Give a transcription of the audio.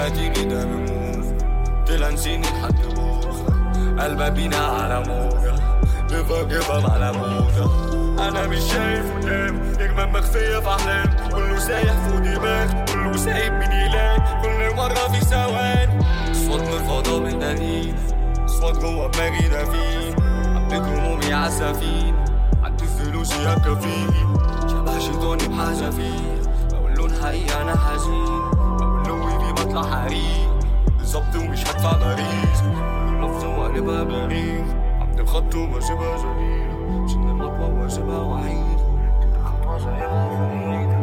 حياتي قدام موف تلانسيني لحد بوخ قلبها بينا على موجة نفا جبل على موجة أنا مش شايف قدام نجمة مخفية في أحلام كله سايح فوق دماغ كله سايب من يلاقي كل مرة في ثواني صوت من الفضاء بالدليل صوت جوه دماغي دفين حبيت همومي عالسفين عدي فلوسي يا كفيل شبه شيطاني بحذافير بقول لون حقيقي أنا حزين بقول له ويلي بطلع حريق بالظبط ومش هدفع باريس لفظ وقلبها بريق عند الخط وبسيبها زليل سن المطوى واسيبها وحيد كده خطوة زيها فريد